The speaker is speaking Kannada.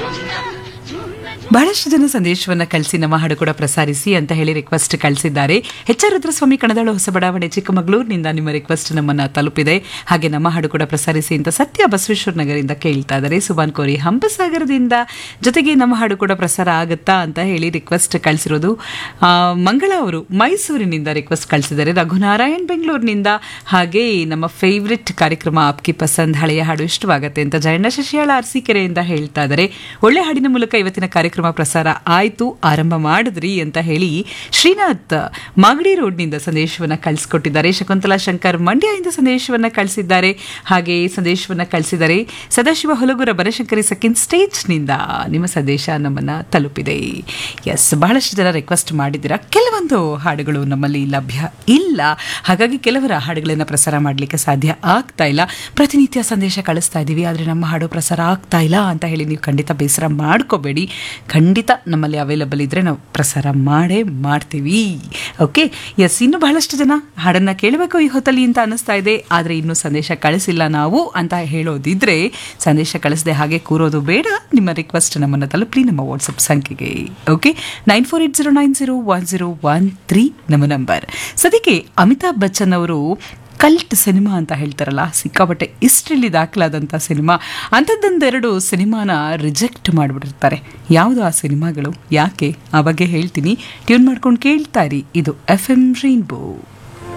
ಬಹಳಷ್ಟು ಜನ ಸಂದೇಶವನ್ನ ಕಳಿಸಿ ನಮ್ಮ ಹಾಡು ಕೂಡ ಪ್ರಸಾರಿಸಿ ಅಂತ ಹೇಳಿ ರಿಕ್ವೆಸ್ಟ್ ಕಳಿಸಿದ್ದಾರೆ ಎಚ್ ಆರ್ ರುದ್ರಸ್ವಾಮಿ ಕಣದಾಳು ಹೊಸ ಬಡಾವಣೆ ಚಿಕ್ಕಮಗಳೂರಿನಿಂದ ನಿಮ್ಮ ರಿಕ್ವೆಸ್ಟ್ ನಮ್ಮನ್ನ ತಲುಪಿದೆ ಹಾಗೆ ನಮ್ಮ ಹಾಡು ಕೂಡ ಪ್ರಸಾರಿಸಿ ಅಂತ ಸತ್ಯ ಬಸವೇಶ್ವರ ನಗರದಿಂದ ಕೇಳ್ತಾ ಇದ್ದಾರೆ ಸುಬಾನ್ ಕೋರಿ ಹಂಪಸಾಗರದಿಂದ ಜೊತೆಗೆ ನಮ್ಮ ಹಾಡು ಕೂಡ ಪ್ರಸಾರ ಆಗುತ್ತಾ ಅಂತ ಹೇಳಿ ರಿಕ್ವೆಸ್ಟ್ ಕಳಿಸಿರೋದು ಆ, ಮಂಗಳ ಅವರು ಮೈಸೂರಿನಿಂದ ರಿಕ್ವೆಸ್ಟ್ ಕಳಿಸಿದ್ದಾರೆ ರಘುನಾರಾಯಣ್ ಬೆಂಗಳೂರಿನಿಂದ ಹಾಗೆ ನಮ್ಮ ಫೇವ್ರೆಟ್ ಕಾರ್ಯಕ್ರಮ ಆಪ್ಕಿ ಪಸಂದ್ ಹಳೆಯ ಹಾಡು ಇಷ್ಟವಾಗತ್ತೆ ಅಂತ ಜಯಣ್ಣ ಶಶಿಯಾಳ ಅರಸೀಕೆರೆಯಿಂದ ಹೇಳ್ತಾ ಇದ್ದಾರೆ ಒಳ್ಳೆ ಹಾಡಿನ ಮೂಲಕ ಇವತ್ತಿನ ಕಾರ್ಯಕ್ರಮ ಪ್ರಸಾರ ಆಯ್ತು ಆರಂಭ ಮಾಡಿದ್ರಿ ಅಂತ ಹೇಳಿ ಶ್ರೀನಾಥ್ ಮಾಗಡಿ ರೋಡ್ನಿಂದ ಸಂದೇಶವನ್ನ ಕಳಿಸ್ಕೊಟ್ಟಿದ್ದಾರೆ ಶಕುಂತಲಾ ಶಂಕರ್ ಮಂಡ್ಯದಿಂದ ಸಂದೇಶವನ್ನ ಕಳಿಸಿದ್ದಾರೆ ಹಾಗೆ ಸಂದೇಶವನ್ನ ಕಳಿಸಿದ್ದಾರೆ ಸದಾಶಿವ ಹೊಲಗುರ ಬನಶಂಕರಿ ಸೆಕೆಂಡ್ ಸ್ಟೇಜ್ನಿಂದ ನಿಮ್ಮ ಸಂದೇಶ ನಮ್ಮನ್ನ ತಲುಪಿದೆ ಎಸ್ ಬಹಳಷ್ಟು ಜನ ರಿಕ್ವೆಸ್ಟ್ ಮಾಡಿದ್ದೀರಾ ಕೆಲವೊಂದು ಹಾಡುಗಳು ನಮ್ಮಲ್ಲಿ ಲಭ್ಯ ಇಲ್ಲ ಹಾಗಾಗಿ ಕೆಲವರ ಹಾಡುಗಳನ್ನು ಪ್ರಸಾರ ಮಾಡಲಿಕ್ಕೆ ಸಾಧ್ಯ ಆಗ್ತಾ ಇಲ್ಲ ಪ್ರತಿನಿತ್ಯ ಸಂದೇಶ ಕಳಿಸ್ತಾ ಇದ್ದೀವಿ ಆದರೆ ನಮ್ಮ ಹಾಡು ಪ್ರಸಾರ ಆಗ್ತಾ ಇಲ್ಲ ಅಂತ ಹೇಳಿ ನೀವು ಖಂಡಿತ ಬೇಸರ ಮಾಡ್ಕೋಬೇಡಿ ಖಂಡಿತ ನಮ್ಮಲ್ಲಿ ಅವೈಲಬಲ್ ಇದ್ರೆ ನಾವು ಪ್ರಸಾರ ಮಾಡೇ ಮಾಡ್ತೀವಿ ಓಕೆ ಎಸ್ ಇನ್ನು ಬಹಳಷ್ಟು ಜನ ಹಾಡನ್ನ ಕೇಳಬೇಕು ಈ ಹೊತ್ತಲ್ಲಿ ಅಂತ ಅನಿಸ್ತಾ ಇದೆ ಆದರೆ ಇನ್ನೂ ಸಂದೇಶ ಕಳಿಸಿಲ್ಲ ನಾವು ಅಂತ ಹೇಳೋದಿದ್ರೆ ಸಂದೇಶ ಕಳಿಸದೆ ಹಾಗೆ ಕೂರೋದು ಬೇಡ ನಿಮ್ಮ ರಿಕ್ವೆಸ್ಟ್ ನಮ್ಮನ್ನು ತಲುಪಲಿ ನಮ್ಮ ವಾಟ್ಸಪ್ ಸಂಖ್ಯೆಗೆ okay nine four eight zero nine zero one zero one three ನಮ್ಮ ನಂಬರ್ ಸದ್ಯಕ್ಕೆ ಅಮಿತಾಬ್ ಬಚ್ಚನ್ ಅವರು ಕಲ್ಟ್ ಸಿನಿಮಾ ಅಂತ ಹೇಳ್ತಾರಲ್ಲ ಸಿಕ್ಕಾಪಟ್ಟೆ ಇಷ್ಟರಲ್ಲಿ ದಾಖಲಾದಂಥ ಸಿನಿಮಾ ಅಂಥದ್ದೊಂದೆರಡು ಸಿನಿಮಾನ ರಿಜೆಕ್ಟ್ ಮಾಡಿಬಿಟ್ಟಿರ್ತಾರೆ ಯಾವುದು ಆ ಸಿನಿಮಾಗಳು ಯಾಕೆ ಆ ಬಗ್ಗೆ ಹೇಳ್ತೀನಿ ಟ್ಯೂನ್ ಮಾಡ್ಕೊಂಡು ಕೇಳ್ತಾ ಇರಿ ಇದು ಎಫ್ ಎಂ ರೈನ್ಬೋ